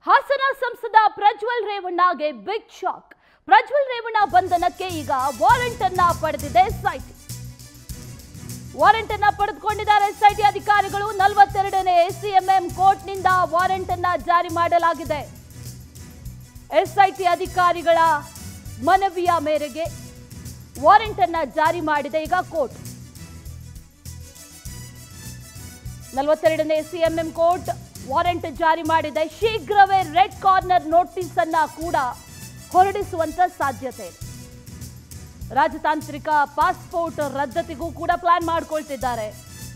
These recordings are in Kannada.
ಹಾಸನ ಸಂಸದ ಪ್ರಜ್ವಲ್ ರೇವಣ್ಣಗೆ ಬಿಗ್ ಶಾಕ್ ಪ್ರಜ್ವಲ್ ರೇವಣ್ಣ ಬಂಧನಕ್ಕೆ ಈಗ ವಾರೆಂಟ್ ಅನ್ನ ಪಡೆದಿದೆ ಎಸ್ಐಟಿ ವಾರೆಂಟ್ ಅನ್ನ ಪಡೆದುಕೊಂಡಿದ್ದಾರೆ ಎಸ್ಐಟಿ ಅಧಿಕಾರಿಗಳು ನಲವತ್ತೆರಡನೇ ಎಸಿಎಂಎಂ ಕೋರ್ಟ್ನಿಂದ ವಾರೆಂಟ್ ಅನ್ನ ಜಾರಿ ಮಾಡಲಾಗಿದೆ ಎಸ್ಐಟಿ ಅಧಿಕಾರಿಗಳ ಮನವಿಯ ಮೇರೆಗೆ ವಾರೆಂಟ್ ಅನ್ನ ಜಾರಿ ಮಾಡಿದೆ ಈಗ ಕೋರ್ಟ್ ನಲವತ್ತೆರಡನೇ ಸಿಎಂಎಂ ಕೋರ್ಟ್ ವಾರೆಂಟ್ ಜಾರಿ ಮಾಡಿದೆ ಶೀಘ್ರವೇ ರೆಡ್ ಕಾರ್ನರ್ ನೋಟಿಸ್ ಅನ್ನ ಕೂಡ ಹೊರಡಿಸುವಂತ ಸಾಧ್ಯತೆ ಇದೆ ರಾಜತಾಂತ್ರಿಕ ಪಾಸ್ಪೋರ್ಟ್ ರದ್ದತಿಗೂ ಕೂಡ ಪ್ಲಾನ್ ಮಾಡ್ಕೊಳ್ತಿದ್ದಾರೆ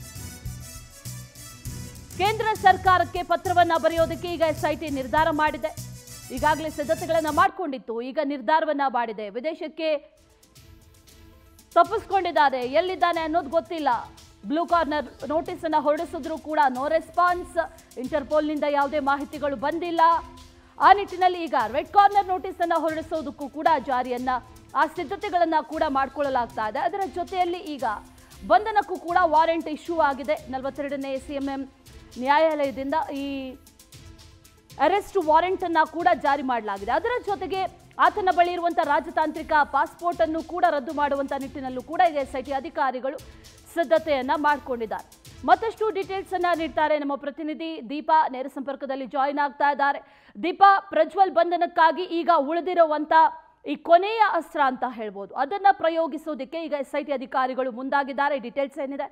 ಕೇಂದ್ರ ಸರ್ಕಾರಕ್ಕೆ ಪತ್ರವನ್ನ ಬರೆಯೋದಕ್ಕೆ ಈಗ ಎಸ್ಐಟಿ ನಿರ್ಧಾರ ಮಾಡಿದೆ ಈಗಾಗಲೇ ಸಿದ್ಧತೆಗಳನ್ನ ಮಾಡಿಕೊಂಡಿತ್ತು ಈಗ ನಿರ್ಧಾರವನ್ನ ಮಾಡಿದೆ ವಿದೇಶಕ್ಕೆ ತಪ್ಪಿಸ್ಕೊಂಡಿದ್ದಾರೆ ಎಲ್ಲಿದ್ದಾನೆ ಅನ್ನೋದು ಗೊತ್ತಿಲ್ಲ ಬ್ಲೂ ಕಾರ್ನರ್ ನೋಟಿಸ್ ಅನ್ನ ಹೊರಡಿಸಿದ್ರು ಕೂಡ ನೋ ರೆಸ್ಪಾನ್ಸ್ ಇಂಟರ್ಪೋಲ್ನಿಂದ ಯಾವುದೇ ಮಾಹಿತಿಗಳು ಬಂದಿಲ್ಲ ಆ ನಿಟ್ಟಿನಲ್ಲಿ ಈಗ ರೆಡ್ ಕಾರ್ನರ್ ನೋಟಿಸ್ ಅನ್ನ ಹೊರಡಿಸೋದಕ್ಕೂ ಕೂಡ ಜಾರಿಯನ್ನ ಆ ಸಿದ್ಧತೆಗಳನ್ನ ಕೂಡ ಮಾಡ್ಕೊಳ್ಳಲಾಗ್ತಾ ಇದೆ ಅದರ ಜೊತೆಯಲ್ಲಿ ಈಗ ಬಂಧನಕ್ಕೂ ಕೂಡ ವಾರೆಂಟ್ ಇಶ್ಯೂ ಆಗಿದೆ ನಲವತ್ತೆರಡನೇ ಸಿಎಂಎಂ ನ್ಯಾಯಾಲಯದಿಂದ ಈ ಅರೆಸ್ಟ್ ವಾರೆಂಟ್ ಅನ್ನ ಕೂಡ ಜಾರಿ ಮಾಡಲಾಗಿದೆ ಅದರ ಜೊತೆಗೆ ಆತನ ಬಳಿ ಇರುವಂತಹ ರಾಜತಾಂತ್ರಿಕ ಪಾಸ್ಪೋರ್ಟ್ ಅನ್ನು ಕೂಡ ರದ್ದು ಮಾಡುವಂತ ನಿಟ್ಟಿನಲ್ಲೂ ಕೂಡ ಈಗ ಎಸ್ಐಟಿ ಅಧಿಕಾರಿಗಳು ಸಿದ್ಧತೆಯನ್ನ ಮಾಡಿಕೊಂಡಿದ್ದಾರೆ ಮತ್ತಷ್ಟು ಡೀಟೇಲ್ಸ್ ಅನ್ನ ನೀಡ್ತಾರೆ ನಮ್ಮ ಪ್ರತಿನಿಧಿ ದೀಪಾ ನೇರ ಸಂಪರ್ಕದಲ್ಲಿ ಜಾಯಿನ್ ಆಗ್ತಾ ಇದ್ದಾರೆ ದೀಪಾ ಪ್ರಜ್ವಲ್ ಬಂಧನಕ್ಕಾಗಿ ಈಗ ಉಳಿದಿರುವಂತ ಈ ಕೊನೆಯ ಅಸ್ತ್ರ ಅಂತ ಹೇಳ್ಬೋದು ಅದನ್ನ ಪ್ರಯೋಗಿಸೋದಕ್ಕೆ ಈಗ ಎಸ್ಐಟಿ ಅಧಿಕಾರಿಗಳು ಮುಂದಾಗಿದ್ದಾರೆ ಡೀಟೇಲ್ಸ್ ಏನಿದೆ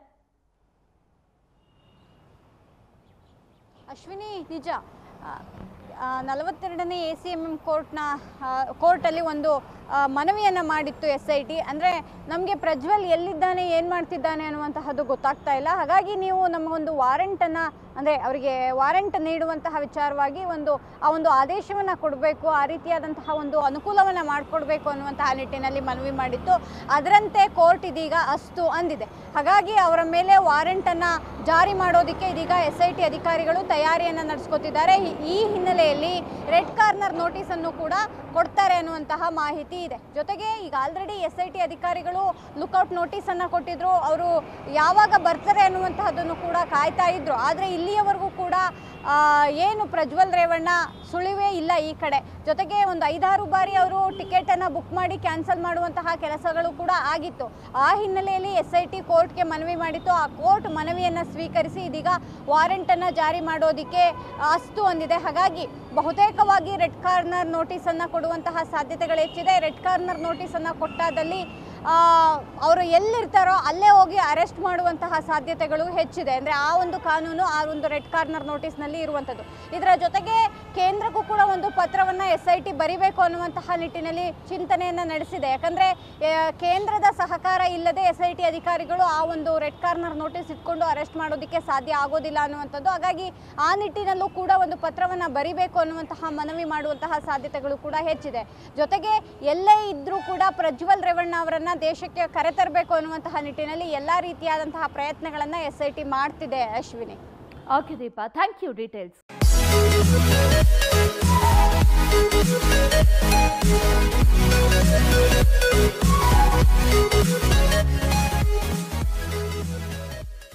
ಅಶ್ವಿನಿ ನಿಜ ನಲವತ್ತೆರಡನೇ ಎ ಸಿ ಎಮ್ ಎಮ್ ಕೋರ್ಟ್ನ ಕೋರ್ಟಲ್ಲಿ ಒಂದು ಆ, ಮನವಿಯನ್ನು ಮಾಡಿತ್ತು ಎಸ್ ಐ ಟಿ ಅಂದರೆ ನಮಗೆ ಪ್ರಜ್ವಲ್ ಎಲ್ಲಿದ್ದಾನೆ ಏನು ಮಾಡ್ತಿದ್ದಾನೆ ಅನ್ನುವಂತಹದ್ದು ಗೊತ್ತಾಗ್ತಾ ಇಲ್ಲ ಹಾಗಾಗಿ ನೀವು ನಮಗೊಂದು ವಾರೆಂಟನ್ನು ಅಂದರೆ ಅವರಿಗೆ ವಾರೆಂಟ್ ನೀಡುವಂತಹ ವಿಚಾರವಾಗಿ ಒಂದು ಆ ಒಂದು ಆದೇಶವನ್ನು ಕೊಡಬೇಕು ಆ ರೀತಿಯಾದಂತಹ ಒಂದು ಅನುಕೂಲವನ್ನು ಮಾಡಿಕೊಡ್ಬೇಕು ಅನ್ನುವಂತಹ ನಿಟ್ಟಿನಲ್ಲಿ ಮನವಿ ಮಾಡಿತ್ತು ಅದರಂತೆ ಕೋರ್ಟ್ ಇದೀಗ ಅಸ್ತು ಅಂದಿದೆ ಹಾಗಾಗಿ ಅವರ ಮೇಲೆ ವಾರೆಂಟನ್ನು ಜಾರಿ ಮಾಡೋದಕ್ಕೆ ಇದೀಗ ಎಸ್ ಐ ಟಿ ಅಧಿಕಾರಿಗಳು ತಯಾರಿಯನ್ನು ನಡೆಸ್ಕೊತಿದ್ದಾರೆ ಈ- ಈ ಹಿನ್ನೆಲೆಯಲ್ಲಿ ರೆಡ್ ಕಾರ್ನರ್ ನೋಟಿಸನ್ನು ಕೂಡ ಕೊಡ್ತಾರೆ ಅನ್ನುವಂತಹ ಮಾಹಿತಿ ಇದೆ ಜೊತೆಗೆ ಈಗ ಆಲ್ರೆಡಿ ಎಸ್ ಐ ಟಿ ಅಧಿಕಾರಿಗಳು ಲುಕೌಟ್ ನೋಟಿಸನ್ನು ಕೊಟ್ಟಿದ್ರು ಅವರು ಯಾವಾಗ ಬರ್ತಾರೆ ಅನ್ನುವಂತಹದ್ದನ್ನು ಕೂಡ ಕಾಯ್ತಾ ಇದ್ರು ಆದರೆ ಇಲ್ಲಿಯವರೆಗೂ ಕೂಡ ಆ, ಏನು ಪ್ರಜ್ವಲ್ ರೇವಣ್ಣ ಸುಳಿವೇ ಇಲ್ಲ ಈ ಕಡೆ ಜೊತೆಗೆ ಒಂದು ಐದಾರು ಬಾರಿ ಅವರು ಟಿಕೆಟನ್ನು ಬುಕ್ ಮಾಡಿ ಕ್ಯಾನ್ಸಲ್ ಮಾಡುವಂತಹ ಕೆಲಸಗಳು ಕೂಡ ಆಗಿತ್ತು ಆ ಹಿನ್ನೆಲೆಯಲ್ಲಿ ಎಸ್ ಐ ಟಿ ಕೋರ್ಟ್ಗೆ ಮನವಿ ಮಾಡಿತ್ತು ಆ ಕೋರ್ಟ್ ಮನವಿಯನ್ನು ಸ್ವೀಕರಿಸಿ ಇದೀಗ ವಾರೆಂಟನ್ನು ಜಾರಿ ಮಾಡೋದಕ್ಕೆ ಅಸ್ತು ಹೊಂದಿದೆ ಹಾಗಾಗಿ ಬಹುತೇಕವಾಗಿ ರೆಡ್ ಕಾರ್ನರ್ ನೋಟಿಸನ್ನು ಕೊಡುವಂತಹ ಸಾಧ್ಯತೆಗಳು ಹೆಚ್ಚಿದೆ ರೆಡ್ ಕಾರ್ನರ್ ನೋಟಿಸನ್ನು ಕೊಟ್ಟಾದಲ್ಲಿ ಆ, ಅವರು ಎಲ್ಲಿರ್ತಾರೋ ಅಲ್ಲೇ ಹೋಗಿ ಅರೆಸ್ಟ್ ಮಾಡುವಂತಹ ಸಾಧ್ಯತೆಗಳು ಹೆಚ್ಚಿದೆ ಅಂದರೆ ಆ ಒಂದು ಕಾನೂನು ಆ ಒಂದು ರೆಡ್ ಕಾರ್ನರ್ ನೋಟಿಸ್ನಲ್ಲಿ ಇರುವಂಥದ್ದು ಇದರ ಜೊತೆಗೆ ಕೇಂದ್ರಕ್ಕೂ ಕೂಡ ಒಂದು ಪತ್ರವನ್ನು ಎಸ್ ಐ ಟಿ ಬರಿಬೇಕು ಅನ್ನುವಂತಹ ನಿಟ್ಟಿನಲ್ಲಿ ಚಿಂತನೆಯನ್ನು ನಡೆಸಿದೆ ಯಾಕಂದರೆ ಕೇಂದ್ರದ ಸಹಕಾರ ಇಲ್ಲದೆ ಎಸ್ ಐ ಟಿ ಅಧಿಕಾರಿಗಳು ಆ ಒಂದು ರೆಡ್ ಕಾರ್ನರ್ ನೋಟಿಸ್ ಇಟ್ಕೊಂಡು ಅರೆಸ್ಟ್ ಮಾಡೋದಕ್ಕೆ ಸಾಧ್ಯ ಆಗೋದಿಲ್ಲ ಅನ್ನುವಂಥದ್ದು ಹಾಗಾಗಿ ಆ ನಿಟ್ಟಿನಲ್ಲೂ ಕೂಡ ಒಂದು ಪತ್ರವನ್ನು ಬರಿಬೇಕು ಅನ್ನುವಂತಹ ಮನವಿ ಮಾಡುವಂತಹ ಸಾಧ್ಯತೆಗಳು ಕೂಡ ಹೆಚ್ಚಿದೆ ಜೊತೆಗೆ ಎಲ್ಲೇ ಇದ್ರೂ ಕೂಡ ಪ್ರಜ್ವಲ್ ರೇವಣ್ಣ ಅವರನ್ನ ದೇಶಕ್ಕೆ ಕರೆತರಬೇಕು ಅನ್ನುವಂತಹ ನಿಟ್ಟಿನಲ್ಲಿ ಎಲ್ಲ ರೀತಿಯಾದಂತಹ ಪ್ರಯತ್ನಗಳನ್ನು ಎಸ್ ಐ ಟಿ ಮಾಡ್ತಿದೆ Ashwini okay Deepa thank you details